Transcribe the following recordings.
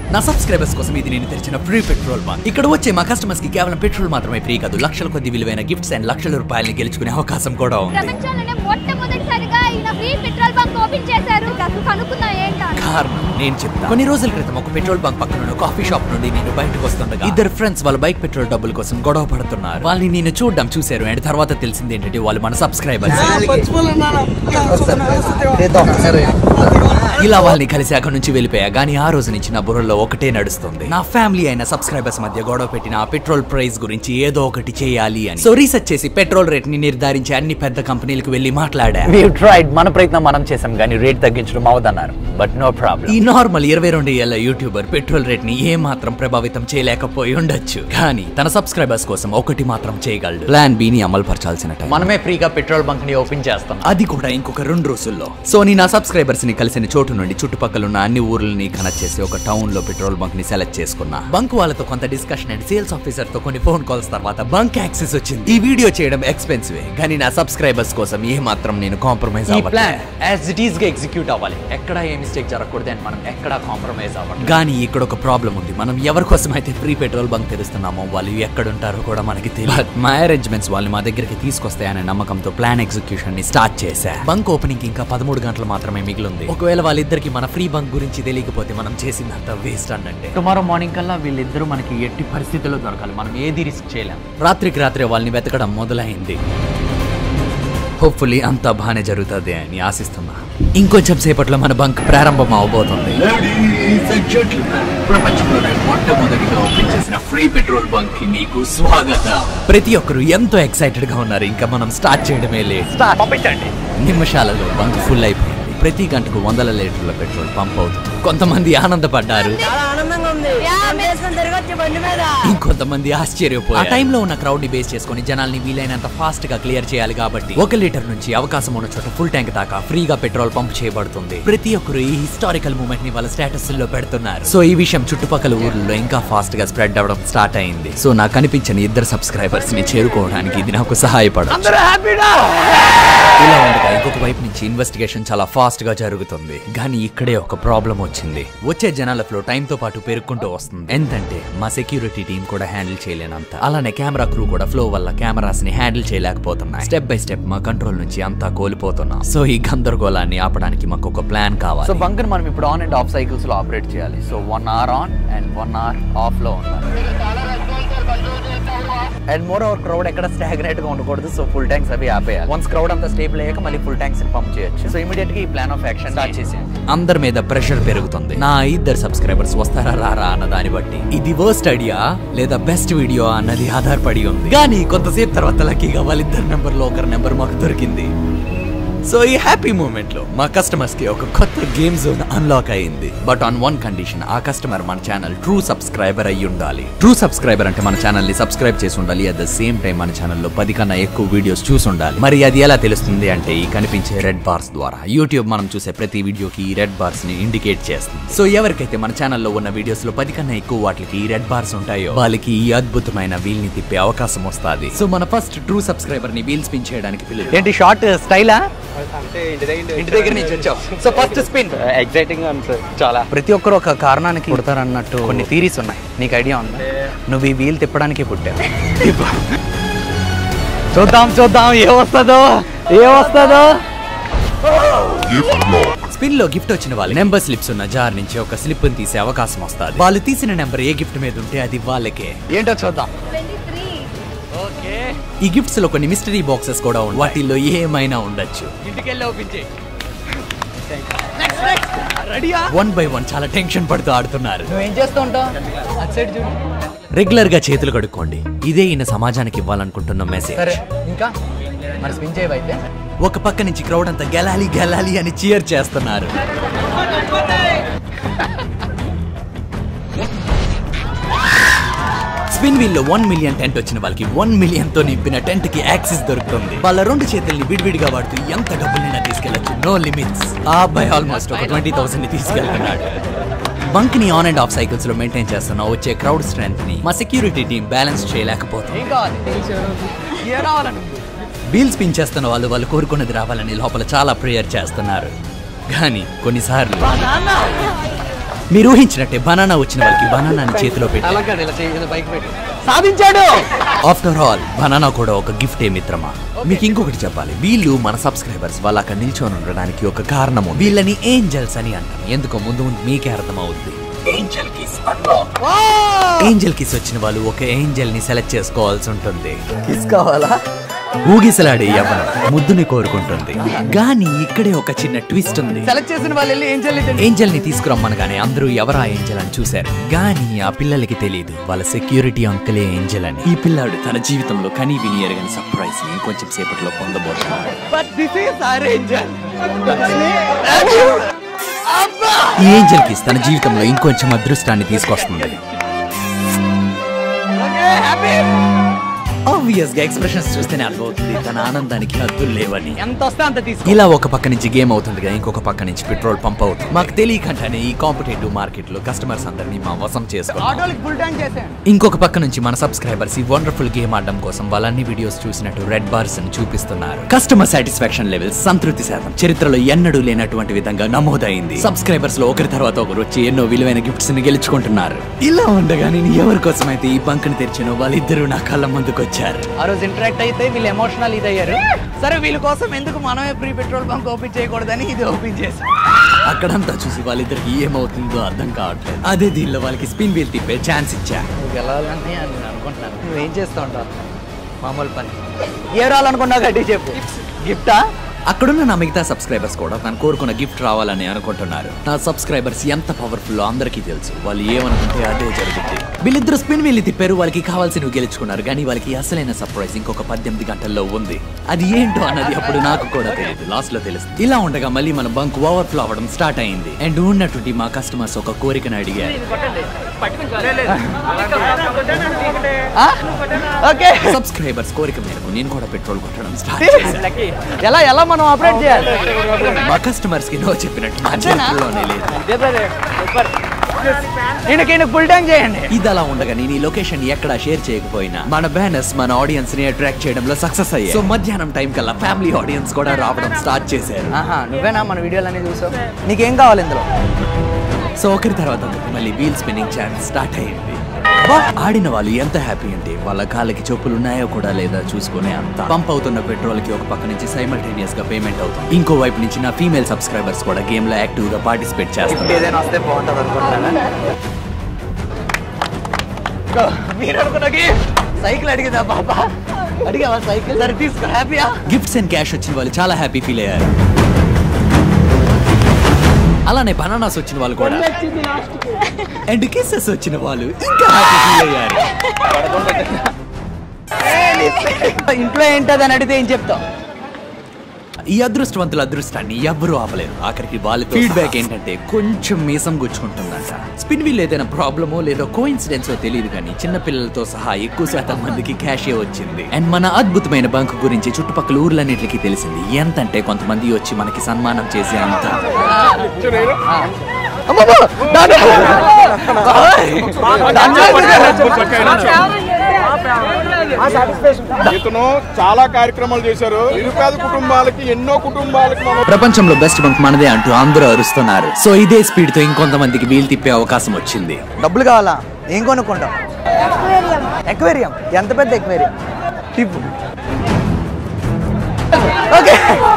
నా సబ్స్క్రైబర్స్ కోసం ఇది నేను తెరిచిన ఫ్రీ పెట్రోల్ బంక్ ఇక్కడ వచ్చే మా కస్టమర్స్ కి కేవలం పెట్రోల్ మాత్రమే ఫ్రీ కాదు లక్షల కొద్ది విలువైన గిఫ్ట్స్ అండ్ లక్షల రూపాయలని గెలుచుకునే అవకాశం కూడా ఉంది ప్రపంచంలోనే మొట్టమొదటిసారిగా ఈయన ఫ్రీ పెట్రోల్ బంక్ ఓపెన్ చేశారు అసలు కనుక్కున్నా ఏంటా కారణం నేను చెప్తా కొన్ని రోజుల క్రితం ఒక పెట్రోల్ బంక్ పక్కన ఉన్న కాఫీ షాప్ నుండి నేను బయటకు వస్తుండగా ఇద్దరు ఫ్రెండ్స్ వాళ్ళ బైక్ పెట్రోల్ డబ్బుల కోసం గొడవ పడుతున్నారు వాళ్ళని నేను చూడడం చూశారు అండ్ తర్వాత తెలిసింది ఏంటంటే వాళ్ళు మన సబ్స్క్రైబర్స్ ఇలా వాళ్ళని కలిసి అక్కడ నుంచి వెళ్ళిపోయా కానీ ఆ రోజు నుంచి నా బుర్రలో ఒకటే నడుస్తుంది నా ఫ్యామిలీ అయిన సబ్స్క్రైబర్స్ మధ్య గొడవ పెట్టిన ఆ పెట్రోల్ ప్రైస్ గురించి ఏదో ఒకటి చేయాలి అని సో రీసెర్చ్ చేసి పెట్రోల్ రేట్ ని నిర్ధారించే అన్ని పెద్ద కంపెనీలకు వెళ్ళి మాట్లాడా ట్రైడ్ మన ప్రయత్నం మనం చేసాం కానీ రేట్ తగ్గించడం అవదన్నారు బట్ నో ప్రాబ్లం ఈ నార్మల్ ఇరవై రెండు ఏళ్ల యూట్యూబర్ పెట్రోల్ రేట్ ని ఏ మాత్రం ప్రభావితం చేయలేకపోయి ఉండొచ్చు కానీ తన సబ్స్క్రైబర్స్ కోసం ఒకటి మాత్రం చేయగలడు ప్లాన్ బి ని అమలు పరచాల్సిన టైం మనమే ఫ్రీగా పెట్రోల్ బంక్ ని ఓపెన్ చేస్తాం అది కూడా ఇంకొక రెండు రోజుల్లో సోనీ నా సబ్స్క్రైబర్స్ ని కలిసిన చోటు నుండి చుట్టుపక్కల ఉన్న అన్ని ఊర్లని కనెక్ట్ చేసి ఒక టౌన్ లో పెట్రోల్ బంక్ ని సెలెక్ట్ చేసుకున్నా బంక్ వాళ్ళతో కొంత డిస్కషన్ అండ్ సేల్స్ ఆఫీసర్ తో కొన్ని ఫోన్ కాల్స్ తర్వాత బంక్ యాక్సెస్ వచ్చింది ఈ వీడియో చేయడం ఎక్స్పెన్సివ్ కానీ నా సబ్స్క్రైబర్స్ కోసం ఏ మాత్రం నేను కాంప్రమైజ్ ఈ ప్లాన్ అవ్వట్లేదు యాజ్ ఇట్ ఈస్ గా ఎగ్జిక్యూట్ అవ్వాలి ఎక్కడ ఏ మిస్టేక్ జరగకూడదు అండ్ మనం ఎక్కడ కాంప్రమైజ్ అవ్వాలి కానీ ఇక్కడ ఒక ప్రాబ్లం ఉంది మనం ఎవరి కోసం అయితే ఫ్రీ పెట్రోల్ బంక్ తెరుస్తున్నామో వాళ్ళు ఎక్కడ ఉంటారో కూడా మనకి తెలియదు మా అరేంజ్మెంట్స్ వాళ్ళు మా దగ్గరికి తీసుకొస్తాయనే నమ్మకంతో ప్లాన్ ఎగ్జిక్యూషన్ ని స్టార్ట్ చేశా బంక్ ఓపెనింగ్ ఇంకా పదమూడు గంటలు మాత్రమే మిగిలింది ఒకవేళ వాళ్ళిద్దరికి మన ఫ్రీ బంక్ గురించి తెలియకపోతే మనం చేసిందంతా వేస్ట్ అన్నట్టే టుమారో మార్నింగ్ కల్లా వీళ్ళిద్దరూ మనకి ఎట్టి పరిస్థితుల్లో దొరకాలి మనం ఏది రిస్క్ చేయలేం రాత్రికి రాత్రే వాళ్ళని వెతకడం మొదలైంది హోప్ఫుల్లీ అంతా బాగానే జరుగుతుంది అని ఆశిస్తున్నా ఇంకొంచెం సేపట్లో మన బంక్ ప్రారంభం అవబోతుంది ప్రపంచంలోనే మొట్టమొదటిగా ఓపెన్ చేసిన ఫ్రీ పెట్రోల్ బంక్ కి మీకు స్వాగతం ప్రతి ఒక్కరు ఎంతో ఎక్సైటెడ్ గా ఉన్నారు ఇంకా మనం స్టార్ట్ చేయడమే లేట్ పంపించండి నిమిషాలలో బంక్ ఫుల్ అయిపోయింది ప్రతి గంటకు వందల లీటర్ల పెట్రోల్ పంప్ అవుతుంది కొంతమంది ఆనందపడ్డారు ఇంకొంతమంది ఆశ్చర్యపోయారు ఆ టైంలో ఉన్న క్రౌడ్ ని బేస్ చేసుకొని జనాల్ని వీలైనంత ఫాస్ట్ గా క్లియర్ చేయాలి కాబట్టి ఒక లీటర్ నుంచి అవకాశం ఉన్న చోట ఫుల్ ట్యాంక్ దాకా ఫ్రీగా పెట్రోల్ పంప్ చేయబడుతుంది ప్రతి ఒక్కరు ఈ హిస్టారికల్ మూమెంట్ ని వాళ్ళ స్టేటస్ లో పెడుతున్నారు సో ఈ విషయం చుట్టుపక్కల ఊర్లలో ఇంకా ఫాస్ట్ గా స్ప్రెడ్ అవ్వడం స్టార్ట్ అయింది సో నాకు కనిపించిన ఇద్దరు సబ్స్క్రైబర్స్ ని చేరుకోవడానికి ఇది నాకు సహాయపడదు ఇలా ఉండగా ఇంకొక వైపు నుంచి ఇన్వెస్టిగేషన్ చాలా ఫాస్ట్ గా జరుగుతుంది కానీ ఇక్కడే ఒక ప్రాబ్లం వచ్చింది వచ్చే జనాల ఫ్లో టైం తో పాటు పెరుక్కుంటూ వస్తుంది ఎంతంటే మా సెక్యూరిటీ టీం కూడా హ్యాండిల్ చేయలేనంత అలానే కెమెరా క్రూ కూడా ఫ్లో వల్ల కెమెరాస్ ని హ్యాండిల్ చేయలేకపోతున్నాయి స్టెప్ బై స్టెప్ మా కంట్రోల్ నుంచి అంతా కోల్పోతున్నాం సో ఈ గందరగోళాన్ని ఆపడానికి మాకు ఒక ప్లాన్ సో కావాలి బంక్ మనం ఇప్పుడు ఆన్ అండ్ ఆఫ్ సైకిల్స్ లో ఆపరేట్ చేయాలి so one hour on and one hour off లో ఉండాలి అండ్ మోర్ ఓవర్ క్రౌడ్ ఎక్కడ స్టాగ్నేట్ గా ఉండకూడదు సో ఫుల్ ట్యాంక్స్ అవి ఆపేయాలి వన్స్ క్రౌడ్ అంతా స్టేబుల్ అయ్యాక మళ్ళీ ఫుల్ ట్యాంక్స్ పంప్ చేయొచ్చు సో ఇమీడియట్ గా ఈ ప్లాన్ ఆఫ్ యాక్షన్ స్టార్ట్ చేసేయండి అందరి మీద ప్రెషర్ పెరుగుతుంది నా ఇద్దరు సబ్స్క్రైబర్స్ వస్తారా రారా అన్న దాన్ని బట్టి ఇది వర్స్ట్ ఐడియా లేదా బెస్ట్ వీడియో అన్నది ఆధారపడి ఉంది కానీ కొంతసేపు తర్వాత లక్కీగా వాళ్ళిద్దరు నెంబర్ లో ఒకరి నెంబర్ మాకు దొరికింది సో ఈ హ్యాపీ మూమెంట్ లో మా కస్టమర్స్ కి ఒక కొత్త గేమ్ జోన్ అన్లాక్ అయింది బట్ ఆన్ వన్ కండిషన్ ఆ కస్టమర్ మన ఛానల్ ట్రూ సబ్స్క్రైబర్ అయి ఉండాలి ట్రూ సబ్స్క్రైబర్ అంటే మన ఛానల్ ని సబ్స్క్రైబ్ చేసి ఉండాలి అట్ ద సేమ్ టైం మన ఛానల్లో పది కన్నా ఎక్కువ వీడియోస్ చూసి ఉండాలి మరి అది ఎలా తెలుస్తుంది అంటే ఈ కనిపించే రెడ్ బార్స్ ద్వారా యూట్యూబ్ మనం చూసే ప్రతి వీడియోకి ఈ రెడ్ బార్స్ ని ఇండికేట్ చేస్తుంది సో ఎవరికైతే మన ఛానల్లో ఉన్న వీడియోస్ లో పది కన్నా ఎక్కువ వాటికి ఈ రెడ్ బార్స్ ఉంటాయో వాళ్ళకి ఈ అద్భుతమైన వీల్ ని తిప్పే అవకాశం వస్తుంది సో మన ఫస్ట్ ట్రూ సబ్స్క్రైబర్ ని వీల్ స్పిన్ చేయడానికి పిలుద్దాం. ఏంటి షార్ట్ స్టైలా అంటే ఇంటి దగ్గర ఇంటి దగ్గర నుంచి వచ్చావు సో ఫస్ట్ స్పిన్ ఎగ్జైటింగ్ ఉంది సార్ చాలా ప్రతి ఒక్కరు ఒక కారణానికి పుడతారన్నట్టు కొన్ని థీరీస్ ఉన్నాయి నీకు ఐడియా ఉందా నువ్వు ఈ వీల్ తిప్పడానికి పుట్టావు తిప్పు. చూద్దాం చూద్దాం ఏ వస్తుందో ఏ వస్తుందో స్పిన్ లో గిఫ్ట్ వచ్చిన వాళ్ళు నెంబర్ స్లిప్స్ ఉన్న జార్ నుంచి ఒక స్లిప్ తీసే అవకాశం వస్తుంది వాళ్ళు తీసిన నెంబర్ ఏ గిఫ్ట్ మీద ఉంటే అది వాళ్ళకే ఏంటో చూద్దాం ట్వంటీ త్రీ ఓకే ఈ గిఫ్ట్స్ లో కొన్ని మిస్టరీ బాక్సెస్ కూడా ఉన్నాయి వాటిల్లో ఏమైనా ఉండొచ్చు ఇంటికెళ్ళి ఓపెన్ చేయి రెడీయా వన్ బై వన్ చాలా టెన్షన్ పడుతూ ఆడుతున్నారు నువ్వేం చేస్తూ ఉంటావు అటు సైడ్ చూడు రెగ్యులర్ గా చేతులు కడుక్కోండి ఇదే ఈయన సమాజానికి ఇవ్వాలనుకుంటున్న మెసేజ్ సరే ఇంకా మరి స్పిన్ చేయవైతే ఒక పక్క నుంచి క్రౌడ్ అంతా గెలాలి గెలాలి అని చీర్ చేస్తున్నారు స్పిన్ వీల్ లో వన్ మిలియన్ టెంట్ వచ్చిన వాళ్ళకి వన్ మిలియన్ తో నింపిన టెంట్ కి యాక్సెస్ దొరుకుతుంది వాళ్ళ రెండు చేతుల్ని విడివిడిగా వాడుతూ ఎంత డబ్బులైనా తీసుకెళ్లొచ్చు నో లిమిట్స్ ఆ అబ్బాయి ఆల్మోస్ట్ ఒక ట్వంటీ థౌసండ్ ని తీసుకెళ్తున్నాడు బంక్ ని ఆన్ అండ్ ఆఫ్ సైకిల్స్ లో మెయింటైన్ చేస్తున్న వచ్చే క్రౌడ్ స్ట్రెంత్ ని మా సెక్యూరిటీ టీం బ్యాలెన్స్ చేయలేకపోతుంది ఏం కావాలి ఏ రావాలని బీల్ స్పిన్ చేస్తున్న వాళ్ళు వాళ్ళు కోరుకున్నది రావాలని లోపల చాలా ప్రేయర్ చేస్తున్నారు కానీ కొన్నిసార్లు మీరు ఊహించినట్టే బనానా వచ్చిన వాళ్ళకి బనానాని చేతిలో పెట్టి అలా కాదు ఇలా చేయి బైక్ పెట్టి సాధించాడు ఆఫ్టర్ ఆల్ బనానా కూడా ఒక గిఫ్ట్ ఏ మిత్రమా మీకు ఇంకొకటి చెప్పాలి వీళ్ళు మన సబ్స్క్రైబర్స్ వాళ్ళు అక్కడ నిల్చొని ఉండడానికి ఒక కారణం ఉంది. వీళ్ళని ఏంజల్స్ అని అంటాం ఎందుకో ముందు ముందు మీకే అర్థమవుద్ది ఏంజల్ కిస్ ఏంజల్ కిస్ వచ్చిన వాళ్ళు ఒక ఏంజల్ ని సెలెక్ట్ చేసుకోవాల్సి ఉంటుంది కిస్ కావాలా ఊగిసలాడే యవ్వనం ముద్దుని కోరుకుంటుంది గానీ ఇక్కడే ఒక చిన్న ట్విస్ట్ ఉంది సెలెక్ట్ చేసిన వాళ్ళు వెళ్ళి ఏం చెల్లి ఏంజల్ ని తీసుకురమ్మనగానే అందరూ ఎవరా ఏంజల్ అని చూశారు గానీ ఆ పిల్లలకి తెలియదు వాళ్ళ సెక్యూరిటీ అంకులే ఏంజల్ అని ఈ పిల్లాడు తన జీవితంలో కనీ విని ఎరగని సర్ప్రైజ్ ని ఇంకొంచెం సేపట్లో పొందబోతున్నాడు but this is our angel ఈ ఏంజల్ కిస్ తన జీవితంలో ఇంకొంచెం అదృష్టాన్ని తీసుకొస్తుంది ఆబ్వియస్ గా ఎక్స్ప్రెషన్స్ చూస్తేనే అర్థమవుతుంది తన ఆనందానికి హద్దులు లేవని ఎంత వస్తే అంత తీసుకో ఇలా ఒక పక్క నుంచి గేమ్ అవుతుంది కదా ఇంకొక పక్క నుంచి పెట్రోల్ పంప్ అవుతుంది మాకు తెలియకంటానే ఈ కాంపిటేటివ్ మార్కెట్ లో కస్టమర్స్ అందరినీ మా వశం చేసుకున్నాం ఆటోలకి ఫుల్ ట్యాంక్ చేసాను ఇంకొక పక్క నుంచి మన సబ్స్క్రైబర్స్ ఈ వండర్ఫుల్ గేమ్ ఆడడం కోసం వాళ్ళన్ని వీడియోస్ చూసినట్టు రెడ్ బార్స్ ని చూపిస్తున్నారు కస్టమర్ సాటిస్ఫాక్షన్ లెవెల్స్ సంతృప్తి శాతం చరిత్రలో ఎన్నడూ లేనటువంటి విధంగా నమోదైంది సబ్స్క్రైబర్స్ లో ఒకరి తర్వాత ఒకరు వచ్చి ఎన్నో విలువైన గిఫ్ట్స్ ని గెలుచుకుంటున్నారు ఇలా ఉండగా నేను ఎవరి కోసం అయితే ఈ బంక్ ని తెరిచానో వాళ్ళిద్దరూ నా కళ్ళ ముందుకు వచ్చారు ఆ రోజు ఇంటరాక్ట్ అయితే వీళ్ళు ఎమోషనల్ ఇది అయ్యారు సరే వీళ్ళ కోసం ఎందుకు మనమే ప్రీ పెట్రోల్ బంక్ ఓపెన్ చేయకూడదని ఇది ఓపెన్ చేసాం అక్కడంతా చూసి వాళ్ళిద్దరికి ఏమవుతుందో అర్థం కావట్లేదు అదే దీనిలో వాళ్ళకి స్పిన్ వీల్ తిప్పే ఛాన్స్ ఇచ్చా నువ్వు గెలవాలని నేను అనుకుంటున్నాను నువ్వేం చేస్తూ ఉంటావు మామూలు పని ఏ రావాలనుకున్నావు గట్టి చెప్పు గిఫ్టా అక్కడున్న నా మిగతా సబ్స్క్రైబర్స్ కూడా తను కోరుకున్న గిఫ్ట్ రావాలని అనుకుంటున్నారు నా సబ్స్క్రైబర్స్ ఎంత పవర్ఫుల్ అందరికీ తెలుసు వాళ్ళు ఏమనుకుంటే అదే జరుగుతుంది వీళ్ళిద్దరు స్పిన్ వీళ్ళు తిప్పారు వాళ్ళకి కావాల్సినవి గెలుచుకున్నారు కానీ వాళ్ళకి అసలైన సర్ప్రైజ్ ఇంకొక పద్దెనిమిది గంటల్లో ఉంది అది ఏంటో అన్నది అప్పుడు నాకు కూడా తెలియదు లాస్ట్ లో తెలుస్తుంది ఇలా ఉండగా మళ్ళీ మన బంక్ ఓవర్ఫ్లో అవ్వడం స్టార్ట్ అయింది అండ్ ఉన్నటువంటి మా కస్టమర్స్ ఒక కోరికను అడిగారు ఓకే సబ్స్క్రైబర్స్ కోరిక మేరకు నేను కూడా పెట్రోల్ కొట్టడం స్టార్ట్ చేశాను ఎలా ఎలా మనం ఆపరేట్ చేయాలి మా కస్టమర్స్ కి నో చెప్పినట్టు మా అంతేనా? చేతుల్లోనే లేదు ఈయనకి ఫుల్ ట్యాంక్ చేయండి ఇది అలా ఉండగా నేను ఈ లొకేషన్ ఎక్కడ షేర్ చేయకపోయినా మన బ్యానర్స్ మన ఆడియన్స్ ని అట్రాక్ట్ చేయడంలో సక్సెస్ అయ్యాయి సో మధ్యాహ్నం టైం కల్లా ఫ్యామిలీ ఆడియన్స్ కూడా రావడం స్టార్ట్ చేశారు ఆహా నువ్వేనా మన వీడియోలన్నీ చూసావు నీకేం కావాలి ఇందులో సో ఒకరి తర్వాత ఒకరికి మళ్ళీ వీల్ స్పిన్నింగ్ ఛాన్స్ స్టార్ట్ అయ్యింది అబ్బా, ఆడిన వాళ్ళు ఎంత హ్యాపీ అంటే వాళ్ళ కాళ్ళకి చెప్పులు ఉన్నాయో కూడా లేదా చూసుకునే అంత పంప్ అవుతున్న పెట్రోల్ కి ఒక పక్క నుంచి సైమల్టేనియస్ గా పేమెంట్ అవుతుంది ఇంకో వైపు నుంచి నా ఫీమేల్ సబ్స్క్రైబర్స్ కూడా గేమ్ లో యాక్టివ్ గా పార్టిసిపేట్ చేస్తారు ఏదైనా వస్తే బాగుంటుంది అనుకుంటున్నాను మీరు అనుకున్నకి సైకిల్ అడిగిందా పాప అడిగావా సైకిల్ సరే తీసుకో హ్యాపీయా గిఫ్ట్స్ అండ్ క్యాష్ వచ్చిన వాళ్ళు చాలా హ్యాపీ ఫీల్ అయ్యారు అలానే బనానాస్ వచ్చిన వాళ్ళు కూడా అండ్ కిస్సెస్ వచ్చిన వాళ్ళు ఇంకా హ్యాపీ ఫీల్ అయ్యారు ఇంట్లో ఏంటదని అడిగితే ఏం చెప్తావు ఈ అదృష్టవంతుల అదృష్టాన్ని ఎవ్వరూ ఆపలేరు ఆఖరికి వాళ్ళ ఫీడ్బ్యాక్ ఏంటంటే కొంచెం మీసం గుచ్చుకుంటుందంట స్పిన్ వీల్ ఏదైనా ప్రాబ్లమో లేదో కోఇన్సిడెన్సో తెలియదు కానీ చిన్న పిల్లలతో సహా ఎక్కువ శాతం మందికి క్యాషే వచ్చింది అండ్ మన అద్భుతమైన బంక్ గురించి చుట్టుపక్కల ఊర్లన్నిటికీ తెలిసింది ఎంతంటే కొంతమంది వచ్చి మనకి సన్మానం చేసే అంత ఇతను చాలా కార్యక్రమాలు చేశారు నిరుపేద కుటుంబాలకి ఎన్నో కుటుంబాలకి మనం ప్రపంచంలో బెస్ట్ బంక్ మనదే అంటూ అందరూ అరుస్తున్నారు సో ఇదే స్పీడ్ తో ఇంకొంతమందికి వీల్ తిప్పే అవకాశం వచ్చింది డబ్బులు కావాలా ఏం కొనుక్కుంటాం ఎక్వేరియం ఎంత పెద్ద ఎక్వేరియం తిప్పు ఓకే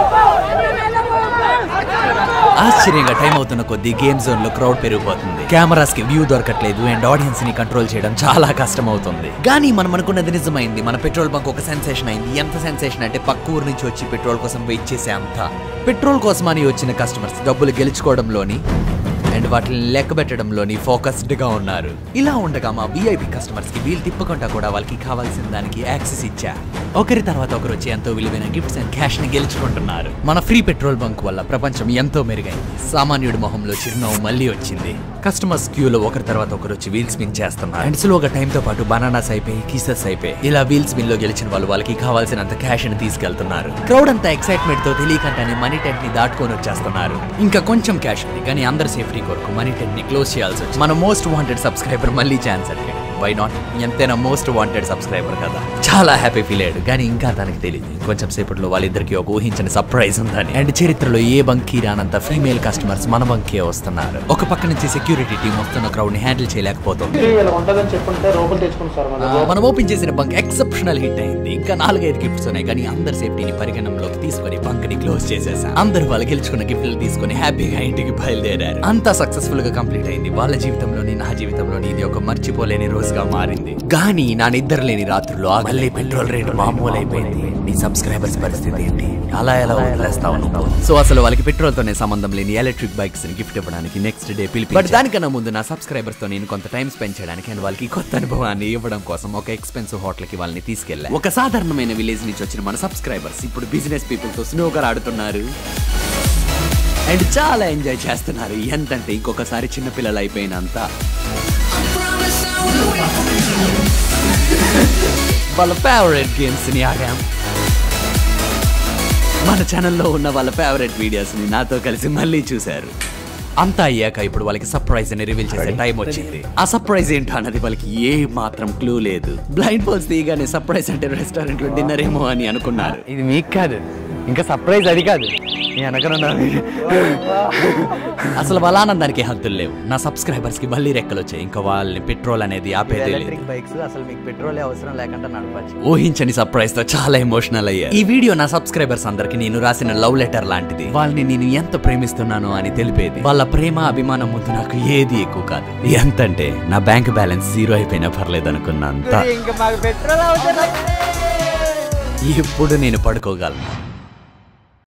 ఆశ్చర్యంగా టైం అవుతున్న కొద్దీ గేమ్ జోన్ లో క్రౌడ్ పెరిగిపోతుంది కెమెరాస్ కి వ్యూ దొరకట్లేదు అండ్ ఆడియన్స్ ని కంట్రోల్ చేయడం చాలా కష్టం అవుతుంది కానీ మనం అనుకున్నది నిజమైంది మన పెట్రోల్ బంక్ ఒక సెన్సేషన్ అయింది ఎంత సెన్సేషన్ అంటే పక్క ఊరు నుంచి వచ్చి పెట్రోల్ కోసం వెయిట్ చేసే అంత పెట్రోల్ కోసం అని వచ్చిన కస్టమర్స్ డబ్బులు గెలుచుకోవడంలోని అండ్ వాటిని లెక్క పెట్టడంలోని ఫోకస్డ్ గా ఉన్నారు ఇలా ఉండగా మా విఐపి కస్టమర్స్ కి వీలు తిప్పకుండా కూడా వాళ్ళకి కావాల్సిన దానికి యాక్సెస్ ఇచ్చా ఒకరి తర్వాత ఒకరు వచ్చి ఎంతో విలువైన గిఫ్ట్స్ అండ్ క్యాష్ ని గెలుచుకుంటున్నారు మన ఫ్రీ పెట్రోల్ బంక్ వల్ల ప్రపంచం ఎంతో మెరుగైంది సామాన్యుడి మొహంలో చిరునవ్వు మళ్ళీ వచ్చింది కస్టమర్స్ క్యూలో ఒకరి తర్వాత ఒకరు వచ్చి వీల్ స్పిన్ చేస్తున్నారు అండ్ స్లోగా టైం తో పాటు బనానాస్ అయిపోయి కీసెస్ అయిపోయి ఇలా వీల్ స్పిన్ లో గెలిచిన వాళ్ళు వాళ్ళకి కావాల్సినంత క్యాష్ ని తీసుకెళ్తున్నారు క్రౌడ్ అంతా ఎక్సైట్మెంట్ తో తెలియకంటానే మనీ టెంట్ ని దాటుకొని వచ్చేస్తున్నారు ఇంకా కొంచెం క్యాష్ ఉంది కానీ అందరి సేఫ్టీ కొరకు మనీ టెంట్ ని క్లోజ్ చేయాల్సి వచ్చింది మన మోస్ట్ వాంటెడ్ సబ్స్క్రైబర్ మళ్ళీ ఛాన్స్ అడిగాడు వై నాట్ ఎంతైనా మోస్ట్ వాంటెడ్ సబ్స్క్రైబర్ కదా చాలా హ్యాపీ ఫీల్ అయ్యాడు కానీ ఇంకా తనకి తెలియదు కొంచెం సేపట్లో వాళ్ళిద్దరికి ఒక ఊహించని సర్ప్రైజ్ ఉందని అండ్ చరిత్రలో ఏ బంకీ రానంత ఫీమేల్ కస్టమర్స్ మన బంకే వస్తున్నారు ఒక పక్క నుంచి సెక్యూరిటీ టీం వస్తున్న క్రౌడ్ ని హ్యాండిల్ చేయలేకపోతుంది ఉంటుందని చెప్పుంటే రూపం తెచ్చుకుంటారు ఆ, మనం ఓపెన్ చేసిన బంక్ ఎక్సెప్షనల్ హిట్ అయింది ఇంకా నాలుగైదు గిఫ్ట్స్ ఉన్నాయి కానీ అందరి సేఫ్టీని పరిగణనలోకి తీసుకొని బంక్ ని క్లోజ్ చేసేసాం అందరు వాళ్ళు గెలుచుకున్న గిఫ్ట్లు తీసుకొని హ్యాపీగా ఇంటికి బయలుదేరారు అంతా సక్సెస్ఫుల్ గా కంప్లీట్ అయింది వాళ్ళ జీవితంలోని నా జీవితంలోని ఇది ఒక మర్చిపోలేని రోజుగా మారింది కానీ నా నిద్ర లేని రాత్రులు ఆ మళ్ళీ పెట్రోల్ రేట్ మామూలు అయిపోయింది నీ సబ్స్క్రైబర్స్ పరిస్థితి ఏంటి అలా ఎలా వదిలేస్తావు నువ్వు సో అసలు వాళ్ళకి పెట్రోల్ తోనే సంబంధం లేని ఎలక్ట్రిక్ బైక్స్ ని గిఫ్ట్ ఇవ్వడానికి నెక్స్ట్ డే పిలిపి బట్ దానికన్నా ముందు నా సబ్స్క్రైబర్స్ తో నేను కొంత టైం స్పెండ్ చేయడానికి అండ్ వాళ్ళకి కొత్త అనుభవాన్ని ఇవ్వడం కోసం ఒక ఎక్స్పెన్సివ్ హోటల్ కి వాళ్ళని తీసుకెళ్ళా ఒక సాధారణమైన విలేజ్ నుంచి వచ్చిన మన సబ్స్క్రైబర్స్ ఇప్పుడు బిజినెస్ పీపుల్ తో స్నోకర్ ఆడుతున్నారు అండ్ చాలా ఎంజాయ్ చేస్తున్నారు ఎంతంటే ఇంకొకసారి చిన్నపిల్లలు అయిపోయినంత వాళ్ళ ఫేవరెట్ గేమ్స్ ని ఆడాం మన ఛానల్లో ఉన్న వాళ్ళ ఫేవరెట్ వీడియోస్ ని నాతో కలిసి మళ్ళీ చూశారు అంతా అయ్యాక ఇప్పుడు వాళ్ళకి సర్ప్రైజ్ అని రివీల్ చేసే టైం వచ్చింది ఆ సర్ప్రైజ్ ఏంటో అన్నది వాళ్ళకి ఏ మాత్రం క్లూ లేదు బ్లైండ్ ఫోల్స్ తీయగానే సర్ప్రైజ్ అంటే రెస్టారెంట్ లో డిన్నర్ ఏమో అని అనుకున్నారు ఇది మీకు కాదు ఇంకా సర్ప్రైజ్ అది కాదు నీ వెనకనున్న అసలు వాళ్ళ ఆనందానికి హద్దులు లేవు నా సబ్స్క్రైబర్స్ కి మళ్ళీ రెక్కలు వచ్చాయి ఇంకా వాళ్ళని పెట్రోల్ అనేది ఆపేదే లేదు ఎలక్ట్రిక్ బైక్స్ అసలు మీకు పెట్రోల్ అవసరం లేకుండా నడపచ్చు ఊహించని సర్ప్రైజ్ తో చాలా ఎమోషనల్ అయ్యారు ఈ వీడియో నా సబ్స్క్రైబర్స్ అందరికి నేను రాసిన లవ్ లెటర్ లాంటిది వాళ్ళని నేను ఎంత ప్రేమిస్తున్నాను అని తెలిపేది వాళ్ళ ప్రేమ అభిమానం ముందు నాకు ఏది ఎక్కువ కాదు ఎంతంటే నా బ్యాంక్ బ్యాలెన్స్ జీరో అయిపోయినా పర్లేదు అనుకున్నంత ఇంకా మాకు పెట్రోల్ అవుతుంది ఇప్పుడు నేను పడుకోగలను